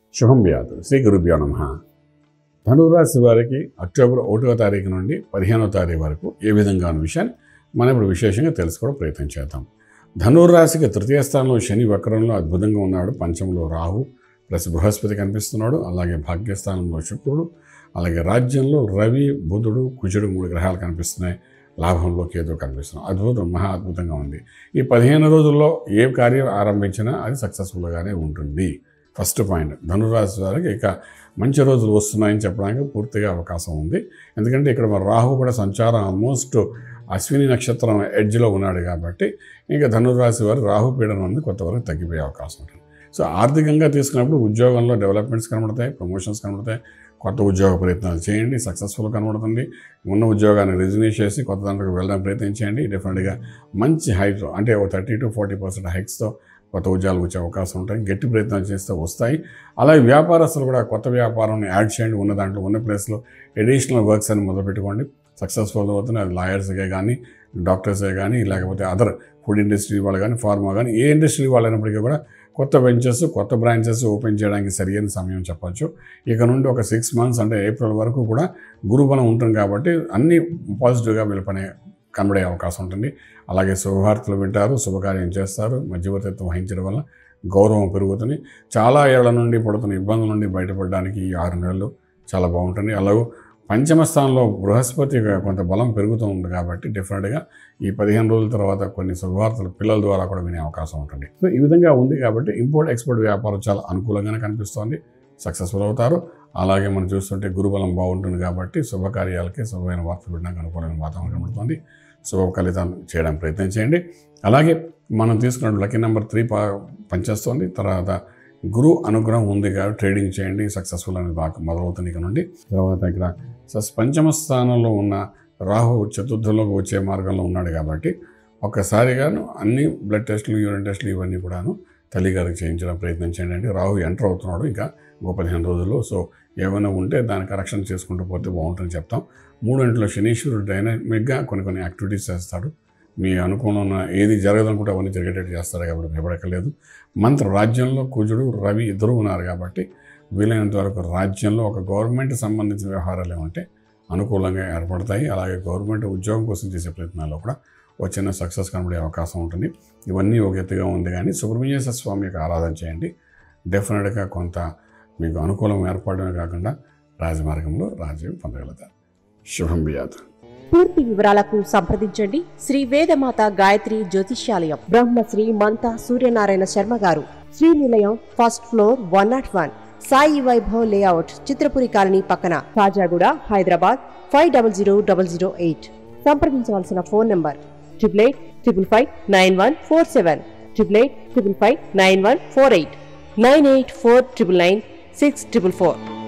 శుభం వ్యాధు శ్రీ గురుభ్యో నమ ధనురాశి వారికి అక్టోబర్ ఒకటో తారీఖు నుండి పదిహేనో తారీఖు వరకు ఏ విధంగా ఉన్న విషయాన్ని మనం ఇప్పుడు విశేషంగా తెలుసుకోవడం ప్రయత్నం చేద్దాం ధనుర్రాశికి తృతీయ స్థానంలో శని వక్రంలో అద్భుతంగా ఉన్నాడు పంచంలో రాహు ప్లస్ బృహస్పతి కనిపిస్తున్నాడు అలాగే భాగ్యస్థానంలో శుక్రుడు అలాగే రాజ్యంలో రవి బుధుడు కుజుడు మూడు గ్రహాలు కనిపిస్తున్నాయి లాభంలో కేతు కనిపిస్తున్నాం అద్భుతం మహా అద్భుతంగా ఉంది ఈ పదిహేను రోజుల్లో ఏ కార్యం ఆరంభించినా అది సక్సెస్ఫుల్గానే ఉంటుంది ఫస్ట్ పాయింట్ ధనురాశి వారికి ఇక మంచి రోజులు వస్తున్నాయని చెప్పడానికి పూర్తిగా అవకాశం ఉంది ఎందుకంటే ఇక్కడ మన రాహు కూడా సంచారం ఆల్మోస్ట్ అశ్విని నక్షత్రం ఎడ్జ్లో ఉన్నాడు కాబట్టి ఇంకా ధనురాశి వారు రాహు పీడనం అనేది కొంతవరకు తగ్గిపోయే అవకాశం ఉంటుంది సో ఆర్థికంగా తీసుకున్నప్పుడు ఉద్యోగంలో డెవలప్మెంట్స్ కనబడతాయి ప్రమోషన్స్ కనబడతాయి కొత్త ఉద్యోగ ప్రయత్నాలు చేయండి సక్సెస్ఫుల్ కనబడుతుంది ఉన్న ఉద్యోగాన్ని రిజిగ్నేట్ చేసి కొత్త దాంట్లోకి వెళ్ళడానికి ప్రయత్నం చేయండి డెఫినెట్గా మంచి హైక్స్ అంటే ఒక థర్టీ టు ఫార్టీ పర్సెంట్ హైక్స్తో కొత్త ఉద్యోగాలు వచ్చే అవకాశం ఉంటాయి గట్టి ప్రయత్నాలు చేస్తే వస్తాయి అలాగే వ్యాపారస్తులు కూడా కొత్త వ్యాపారాన్ని యాడ్ చేయండి ఉన్న దాంట్లో ఉన్న ప్లేస్లో ఎడిషనల్ వర్క్స్ అని మొదలుపెట్టుకోండి సక్సెస్ఫుల్ అవుతున్నాయి అది లాయర్స్గా కానీ డాక్టర్సే కానీ లేకపోతే అదర్ ఫుడ్ ఇండస్ట్రీ వాళ్ళు కానీ ఫార్మా కానీ ఏ ఇండస్ట్రీ వాళ్ళు అయినప్పటికీ కూడా కొత్త వెంచర్స్ కొత్త బ్రాంచెస్ ఓపెన్ చేయడానికి సరియైన సమయం చెప్పొచ్చు ఇక నుండి ఒక సిక్స్ మంత్స్ అంటే ఏప్రిల్ వరకు కూడా గురుబలం ఉంటుంది కాబట్టి అన్ని పాజిటివ్గా వీళ్ళపనే కనబడే అవకాశం ఉంటుంది అలాగే శుభవార్తలు వింటారు శుభకార్యం చేస్తారు మధ్యవర్తిత్వం వహించడం వల్ల గౌరవం పెరుగుతుంది చాలా ఏళ్ల నుండి పడుతున్న ఇబ్బందుల నుండి బయటపడడానికి ఈ ఆరు నెలలు చాలా బాగుంటుంది అలాగే పంచమ స్థానంలో బృహస్పతి కొంత బలం పెరుగుతూ ఉంది కాబట్టి డెఫినెట్గా ఈ పదిహేను రోజుల తర్వాత కొన్ని శుభవార్తలు పిల్లల ద్వారా కూడా వినే అవకాశం ఉంటుంది సో ఈ విధంగా ఉంది కాబట్టి ఇంపోర్ట్ ఎక్స్పోర్ట్ వ్యాపారం చాలా అనుకూలంగానే కనిపిస్తోంది సక్సెస్ఫుల్ అవుతారు అలాగే మనం చూస్తుంటే గురుబలం బాగుంటుంది కాబట్టి శుభకార్యాలకి శుభమైన వార్తలు వినడానికి అనుకూలమైన వాతావరణం కనబడుతుంది శుభ ఫలితాలు చేయడానికి ప్రయత్నం చేయండి అలాగే మనం తీసుకున్న లక్కీ నెంబర్ త్రీ పా పనిచేస్తుంది తర్వాత గురు అనుగ్రహం ఉంది కాబట్టి ట్రేడింగ్ చేయండి సక్సెస్ఫుల్ అనేది బాగా మొదలవుతుంది ఇక నుండి తర్వాత ఇక్కడ సస్ పంచమ స్థానంలో ఉన్న రాహు చతుర్థంలోకి వచ్చే మార్గంలో ఉన్నాడు కాబట్టి ఒక్కసారిగాను అన్ని బ్లడ్ టెస్టులు యూరిన్ టెస్టులు ఇవన్నీ కూడాను తల్లిగారికి చేయించడం ప్రయత్నం చేయండి అంటే రాహు ఎంటర్ అవుతున్నాడు ఇంకా ఇంకో పదిహేను రోజుల్లో సో ఏమైనా ఉంటే దాన్ని కరెక్షన్ చేసుకుంటూ పోతే బాగుంటుందని చెప్తాం మూడింటిలో శనీశ్వరుడు డైనమిక్గా కొన్ని కొన్ని యాక్టివిటీస్ చేస్తాడు మీ అనుకూలంలో ఉన్న ఏది జరగదనుకుంటే అవన్నీ జరిగేటట్టు చేస్తారు కాబట్టి భయపడక్కర్లేదు మంత్ర రాజ్యంలో కుజుడు రవి ఇద్దరు ఉన్నారు కాబట్టి వీలైనంత వరకు రాజ్యంలో ఒక గవర్నమెంట్ సంబంధించిన వ్యవహారాలు ఏమంటే అనుకూలంగా ఏర్పడతాయి అలాగే గవర్నమెంట్ ఉద్యోగం కోసం చేసే ప్రయత్నాల్లో కూడా ఒక చిన్న సక్సెస్ కనబడే అవకాశం ఉంటుంది ఇవన్నీ ఒక ఎత్తుగా ఉంది కానీ సుబ్రహ్మణ్యేశ్వర స్వామి యొక్క ఆరాధన చేయండి డెఫినెట్గా కొంత మీకు అనుకూలం ఏర్పడమే కాకుండా రాజమార్గంలో రాజ్యం పొందగలుగుతారు శుభం బియాత్ పూర్తి వివరాలకు సంప్రదించండి శ్రీ వేదమాత గాయత్రి జ్యోతిష్యాలయం బ్రహ్మశ్రీ మంతా సూర్యనారాయణ శర్మ గారు Srinilayam first floor one not one Sai Vaibhav layout Chitrapuri colony పక్కన Khajaguda Hyderabad five double zero double zero eight సంప్రదించవలసిన phone number triple eight triple five nine one four seven triple eight triple five nine one four eight nine eight four triple nine six triple four